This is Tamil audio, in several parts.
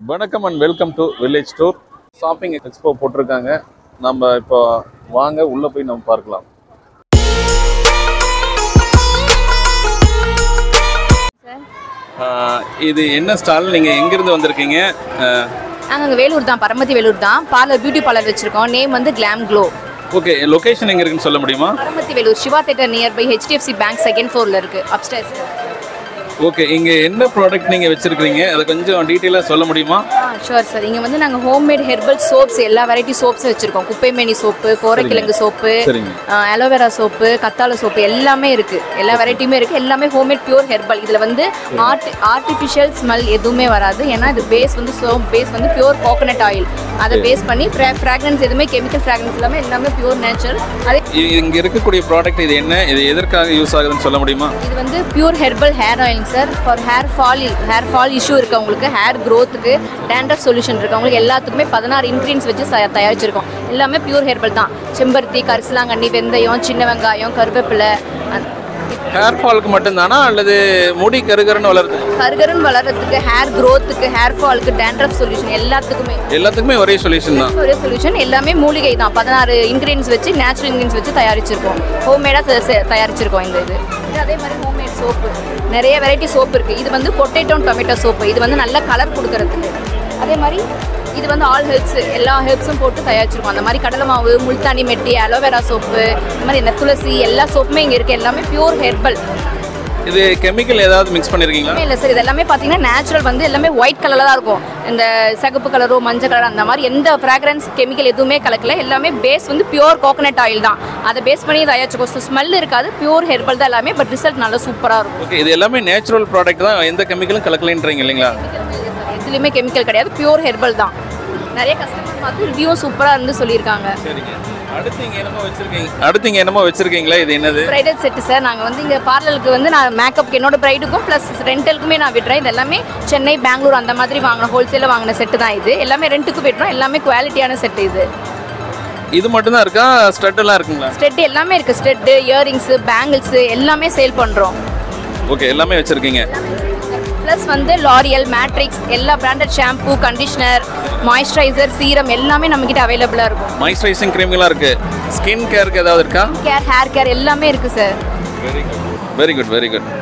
வணக்கம் and welcome to village tour shopping expo போட்டிருக்காங்க நம்ம இப்போ வாங்க உள்ளே போய் நம்ம பார்க்கலாம் ஆஹ் இது என்ன ஸ்டால் நீங்கள் எங்கேருந்து வந்திருக்கீங்க ஆஹ் நாங்கள் அங்கே வேலூர் தான் பரமத்தி வேலூர் தான் பார்லர் பியூட்டி பார்லர் வச்சிருக்கோம் நேம் வந்து கிளாம் க்ளோ ஓகே லொகேஷன் எங்கே இருக்குன்னு சொல்ல முடியுமா Paramathi Velur Siva theatre near by HDFC bank second ஃப்ளோரில் இருக்குது அப்ஸ்டேர்ஸ் ஓகே இங்கே என்ன ப்ராடக்ட் நீங்கள் வச்சுருக்கீங்க அதை கொஞ்சம் டீட்டெயிலாக சொல்ல முடியுமா ஆ ஷுவர் சார் இங்கே வந்து நாங்கள் ஹோம்மேட் ஹெர்பல் சோப்ஸ் எல்லா வெரைட்டி சோப்ஸும் வச்சுருக்கோம் குப்பைமேனி சோப்பு கோரைக்கிழங்கு சோப்பு சரிங்க அலோவேரா சோப்பு கத்தாழை சோப்பு எல்லாமே இருக்குது எல்லா வெரைட்டியுமே இருக்குது எல்லாமே ஹோம்மேட் பியூர் ஹெர்பல் இதில் வந்து ஆர்ட் ஆர்டிஃபிஷியல் ஸ்மெல் எதுவுமே வராது ஏன்னா இது பேஸ் வந்து சோப் பேஸ் வந்து பியூர் கோகனட் ஆயில் அதை பேஸ் பண்ணி ஃப்ராக்ரன்ஸ் எதுவுமே கெமிக்கல் ஃப்ராக்ரன்ஸ் எல்லாமே எல்லாமே பியூர் நேச்சர் அதே இங்கே இருக்கக்கூடிய ப்ராடக்ட் இது என்ன இது எதற்காக யூஸ் ஆகுதுன்னு சொல்ல முடியுமா இது வந்து pure herbal hair oil sir for hair fall hair fall issue இருக்கவங்களுக்கு ஹேர் க்ரோத்துக்கு டேண்ட்ரஃப் சொல்யூஷன் இருக்கவங்களுக்கு எல்லாத்துக்குமே பதினாறு இன்க்ரீடியன்ஸ் வச்சு தயா- தயாரிச்சிருக்கோம் எல்லாமே பியூர் ஹெர்பல் தான் செம்பருத்தி கரிசலாங்கண்ணி வெந்தயம் சின்ன வெங்காயம் கருவேப்பிலை அந்த- ஹேர் ஃபாலுக்கு மட்டும்தானா அல்லது முடி கருகருன்னு வளருது கருகருன்னு வளர்றதுக்கு ஹேர் க்ரோத்துக்கு ஹேர் ஃபாலுக்கு டேண்ட்ரஃப் சொல்யூஷன் எல்லாத்துக்குமே எல்லாத்துக்குமே ஒரே சொல்யூஷன் தான் ஒரே சொல்யூஷன் எல்லாமே மூலிகை தான் பதினாறு இன்க்ரீடியன்ஸ் வச்சு நேச்சுரல் இன்க்ரீடியன்ஸ் வச்சு தயாரிச்சிருக்கோம் ஹோம்மேடாக தயாரிச்சிருக்கோம் இந்த இது இது அதே மாதிரி ஹோம்மேட் சோப்பு நிறைய வெரைட்டி சோப்பு இருக்குது இது வந்து பொட்டேட்டோ டொமேட்டோ சோப்பு இது வந்து நல்ல கலர் கொடுக்கறதுக்கு அதே மாதிரி இது வந்து ஆல் ஹெர்ப்ஸ் எல்லா ஹெர்ப்ஸும் போட்டு தயாரிச்சிருக்கோம் அந்த மாதிரி கடலை மாவு முல்தானி மெட்டி அலோவேரா சோப்பு இந்த மாதிரி இந்த துளசி எல்லா சோப்புமே இங்கே இருக்குது எல்லாமே பியூர் ஹெர்பல் இது கெமிக்கல் ஏதாவது மிக்ஸ் பண்ணிருக்கீங்களா இல்லை சார் இது எல்லாமே பார்த்தீங்கன்னா நேச்சுரல் வந்து எல்லாமே ஒயிட் கலரில் தான் இருக்கும் இந்த சிகப்பு கலரோ மஞ்சள் கலர் அந்த மாதிரி எந்த ஃப்ராக்ரன்ஸ் கெமிக்கல் எதுவுமே கலக்கல எல்லாமே பேஸ் வந்து பியூர் கோகனட் ஆயில் தான் அதை பேஸ் பண்ணி தயாரிச்சுக்கோ ஸோ ஸ்மெல் இருக்காது பியூர் ஹெர்பல் தான் எல்லாமே பட் ரிசல்ட் நல்லா சூப்பராக இருக்கும் ஓகே இது எல்லாமே நேச்சுரல் ப்ராடக்ட் தான் எந்த கெமிக்கலும் கலக்கலைன்றீங்க இல்லைங்களா எதுலேயுமே கெமிக்கல் கிடையாது பியூர் ஹெர்பல் தான் நிறைய கஸ்டமர் பார்த்து ரிவ்யூவும் சூப்பராக இருந்து சொல்லியிருக்காங்க சரிங்க அடுத்து இங்க என்னமோ வச்சிருக்கீங்க அடுத்து இங்க என்னமோ வச்சிருக்கீங்களா இது என்னது பிரைடல் செட்டு சார் நாங்கள் வந்து இங்கே பார்லருக்கு வந்து நான் மேக்கப்க்கு என்னோட பிரைடுக்கும் ப்ளஸ் ரெண்டலுக்குமே நான் விடுறேன் இது எல்லாமே சென்னை பெங்களூர் அந்த மாதிரி வாங்கின ஹோல்சேலில் வாங்கின செட்டு தான் இது எல்லாமே ரெண்டுக்கு விடுறோம் எல்லாமே குவாலிட்டியான செட்டு இது இது மட்டும் தான் இருக்கா ஸ்டட் எல்லாம் இருக்குங்களா ஸ்டெட் எல்லாமே இருக்குது ஸ்டெட்டு இயரிங்ஸு பேங்கிள்ஸு எல்லாமே சேல் பண்ணுறோம் ஓகே எல்லாமே வச்சிருக்கீங்க ப்ளஸ் வந்து லாரியல் மேட்ரிக்ஸ் எல்லா branded shampoo conditioner moisturiser serum எல்லாமே நம்மக்கிட்ட அவைலபிளாக இருக்கும் மாய்ஸ்சரைசிங் க்ரீம்லாம் இருக்கு ஸ்கின் கேருக்கு ஏதாவது இருக்கா கேர் ஹேர் கேர் எல்லாமே இருக்குது sir very good very good very good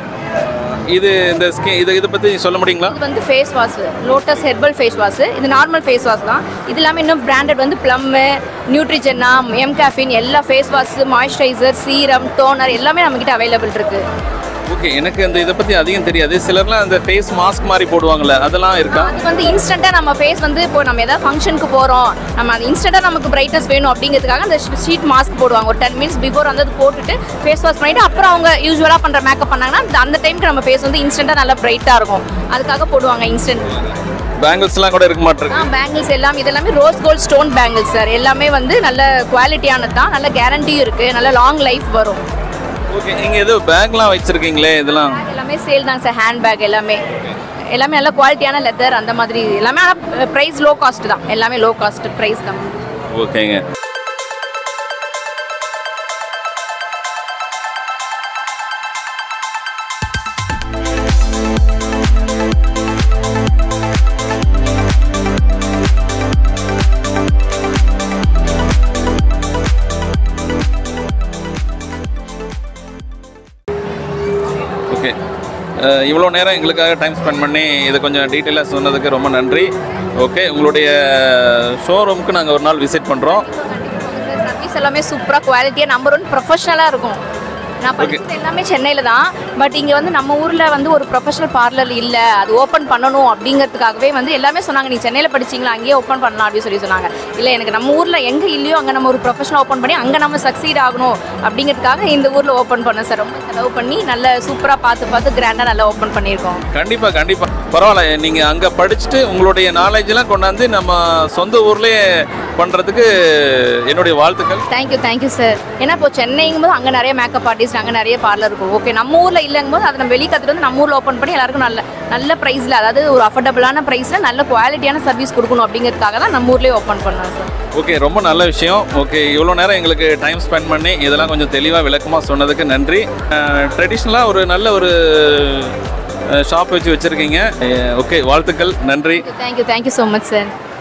இது இந்த ஸ்கின் இது இதை பற்றி சொல்ல முடியுங்களா இது வந்து face wash Lotus herbal face wash இது நார்மல் ஃபேஸ் வாஷ் தான் இது இல்லாமல் இன்னும் பிராண்டட் வந்து ப்ளம்மு நியூட்ரிஜென்னா எம் கேஃபின் எல்லா face wash moisturiser serum toner எல்லாமே நம்மக்கிட்ட அவைலபிள் இருக்குது ஓகே எனக்கு அந்த இதை பற்றி அதிகம் தெரியாது சிலர்லாம் அந்த ஃபேஸ் மாஸ்க் மாதிரி போடுவாங்கல்ல அதெல்லாம் இருக்கா அது வந்து இன்ஸ்டண்ட்டாக நம்ம ஃபேஸ் வந்து இப்போ நம்ம ஏதாவது ஃபங்க்ஷனுக்கு போகிறோம் நம்ம அது இன்ஸ்டண்ட்டாக நமக்கு பிரைட்னஸ் வேணும் அப்படிங்கிறதுக்காக அந்த ஷீட் மாஸ்க் போடுவாங்க ஒரு டென் மினிட்ஸ் பிஃபோர் வந்து அது போட்டுட்டு ஃபேஸ் வாஷ் பண்ணிட்டு அப்புறம் அவங்க யூஸ்வலாக பண்ணுற மேக்கப் பண்ணாங்கன்னா அந்த- அந்த டைமுக்கு நம்ம ஃபேஸ் வந்து இன்ஸ்டண்ட்டாக நல்லா பிரைட்டாக இருக்கும் அதுக்காக போடுவாங்க இன்ஸ்டன்ட் பேங்கிள்ஸ்லாம் கூட இருக்க மாட்டிருக்கு பேங்கிள்ஸ் எல்லாம் இதெல்லாமே rose gold stone bangles sir எல்லாமே வந்து நல்ல குவாலிட்டியானது தான் நல்ல கேரண்டியும் இருக்குது நல்ல லாங் லைஃப் வரும் ஓகே நீங்கள் ஏதோ பேக்லாம் வச்சிருக்கீங்களே இதெல்லாம் பேக் எல்லாமே சேல் தான் சார் ஹேண்ட் பேக் எல்லாமே எல்லாமே நல்ல குவாலிட்டியான லெதர் அந்த மாதிரி எல்லாமே ஆனால் ப்ரைஸ் லோ காஸ்ட் தான் எல்லாமே லோ காஸ்ட் ப்ரைஸ் தான் ஓகேங்க ஓகே இவ்வளோ நேரம் எங்களுக்காக டைம் ஸ்பெண்ட் பண்ணி இதை கொஞ்சம் டீட்டெயிலாக சொன்னதுக்கு ரொம்ப நன்றி ஓகே உங்களுடைய ஷோரூமுக்கு நாங்கள் ஒரு நாள் விசிட் பண்ணுறோம் சர்வீஸ் எல்லாமே சூப்பராக குவாலிட்டியாக நம்பர் ஒன் ப்ரொஃபஷனலாக இருக்கும் நான் படிச்சது எல்லாமே சென்னையில் தான் பட் இங்கே வந்து நம்ம ஊரில் வந்து ஒரு ப்ரொஃபஷனல் பார்லர் இல்லை அது ஓப்பன் பண்ணணும் அப்படிங்கிறதுக்காகவே வந்து எல்லாமே சொன்னாங்க நீ சென்னையில் படிச்சீங்களா அங்கேயே ஓப்பன் பண்ணலாம் அப்படின்னு சொல்லி சொன்னாங்க இல்லை எனக்கு நம்ம ஊரில் எங்கே இல்லையோ அங்கே நம்ம ஒரு ப்ரொஃபஷனல் ஓப்பன் பண்ணி அங்கே நம்ம சக்சீட் ஆகணும் அப்படிங்கிறதுக்காக இந்த ஊரில் ஓப்பன் பண்ணேன் சார் ரொம்ப செலவு பண்ணி நல்ல சூப்பராக பார்த்து பார்த்து கிராண்டாக நல்லா ஓப்பன் பண்ணியிருக்கோம் கண்டிப்பாக கண்டிப்பாக பரவாயில்ல நீங்கள் அங்கே படிச்சுட்டு உங்களுடைய நாலேஜெலாம் கொண்டாந்து நம்ம சொந்த ஊர்லேயே பண்ணுறதுக்கு என்னுடைய வாழ்த்துக்கள் தேங்க்யூ தேங்க்யூ சார் ஏன்னா இப்போ சென்னைங்கும் போது அங்கே நிறைய மேக்கப் ஆர்டிஸ்ட் அங்கே நிறைய பார்லர் இருக்கும் ஓகே நம்ம ஊரில் இல்லைங்கும் போது அதை நம்ம வெளியே கற்றுட்டு வந்து நம்ம ஊரில் ஓப்பன் பண்ணி எல்லாருக்கும் நல்ல நல்ல ப்ரைஸில் அதாவது ஒரு அஃபோர்டபுளான ப்ரைஸில் நல்ல குவாலிட்டியான சர்வீஸ் கொடுக்கணும் அப்படிங்கிறதுக்காக தான் நம்ம ஊர்லேயே ஓப்பன் பண்ணோம் சார் ஓகே ரொம்ப நல்ல விஷயம் ஓகே இவ்வளோ நேரம் எங்களுக்கு டைம் ஸ்பெண்ட் பண்ணி இதெல்லாம் கொஞ்சம் தெளிவாக விளக்கமாக சொன்னதுக்கு நன்றி ட்ரெடிஷ்னலாக ஒரு நல்ல ஒரு ஷாப் வச்சு வச்சுருக்கீங்க ஓகே வாழ்த்துக்கள் நன்றி thank you thank you so much sir